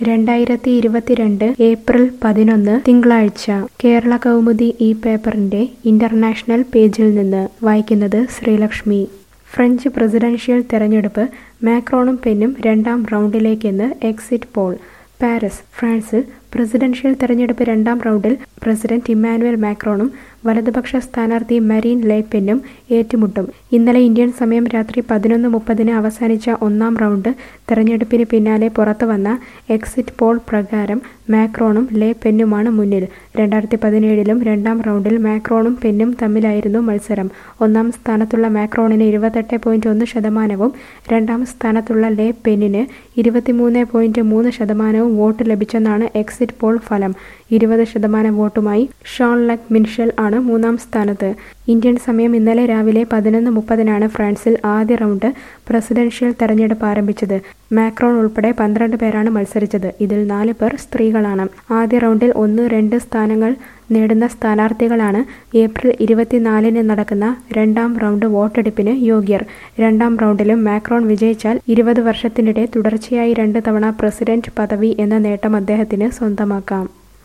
രണ്ടായിരത്തി ഇരുപത്തിരണ്ട് ഏപ്രിൽ പതിനൊന്ന് തിങ്കളാഴ്ച കേരള കൗമുദി ഈ പേപ്പറിന്റെ ഇന്റർനാഷണൽ പേജിൽ നിന്ന് വായിക്കുന്നത് ശ്രീലക്ഷ്മി ഫ്രഞ്ച് പ്രസിഡൻഷ്യൽ തെരഞ്ഞെടുപ്പ് മാക്രോണും പെന്നും രണ്ടാം റൗണ്ടിലേക്കെന്ന് എക്സിറ്റ് പോൾ പാരീസ് ഫ്രാൻസിൽ പ്രസിഡൻഷ്യൽ തെരഞ്ഞെടുപ്പ് രണ്ടാം റൗണ്ടിൽ പ്രസിഡന്റ് ഇമ്മാനുവൽ മാക്രോണും വലതുപക്ഷ സ്ഥാനാർത്ഥി മരീൻ ലെ പെന്നും ഏറ്റുമുട്ടും ഇന്നലെ ഇന്ത്യൻ സമയം രാത്രി പതിനൊന്ന് മുപ്പതിന് അവസാനിച്ച ഒന്നാം റൗണ്ട് തെരഞ്ഞെടുപ്പിന് പിന്നാലെ പുറത്തുവന്ന എക്സിറ്റ് പോൾ പ്രകാരം മാക്രോണും ലെ പെന്നുമാണ് മുന്നിൽ രണ്ടായിരത്തി പതിനേഴിലും രണ്ടാം റൗണ്ടിൽ മാക്രോണും പെന്നും തമ്മിലായിരുന്നു മത്സരം ഒന്നാം സ്ഥാനത്തുള്ള മാക്രോണിന് ഇരുപത്തെട്ട് പോയിന്റ് ഒന്ന് ശതമാനവും രണ്ടാം സ്ഥാനത്തുള്ള ലെ പെന്നിന് ഇരുപത്തിമൂന്ന് പോയിന്റ് മൂന്ന് ശതമാനവും വോട്ട് ലഭിച്ചെന്നാണ് എക്സിറ്റ് പോൾ ഫലം ഇരുപത് ശതമാനം വോട്ടുമായി ഷോൺ ലക് മിൻഷൽ ആണ് മൂന്നാം സ്ഥാനത്ത് ഇന്ത്യൻ സമയം ഇന്നലെ രാവിലെ പതിനൊന്ന് മുപ്പതിനാണ് ഫ്രാൻസിൽ ആദ്യ റൗണ്ട് പ്രസിഡൻഷ്യൽ തെരഞ്ഞെടുപ്പ് ആരംഭിച്ചത് മാക്രോൺ ഉൾപ്പെടെ പന്ത്രണ്ട് പേരാണ് മത്സരിച്ചത് ഇതിൽ നാല് പേർ സ്ത്രീകളാണ് ആദ്യ റൗണ്ടിൽ ഒന്ന് രണ്ട് സ്ഥാനങ്ങൾ നേടുന്ന സ്ഥാനാർത്ഥികളാണ് ഏപ്രിൽ ഇരുപത്തിനാലിന് നടക്കുന്ന രണ്ടാം റൗണ്ട് വോട്ടെടുപ്പിന് യോഗ്യർ രണ്ടാം റൗണ്ടിലും മാക്രോൺ വിജയിച്ചാൽ ഇരുപത് വർഷത്തിനിടെ തുടർച്ചയായി രണ്ട് തവണ പ്രസിഡന്റ് പദവി എന്ന നേട്ടം അദ്ദേഹത്തിന് സ്വന്തമാക്കാം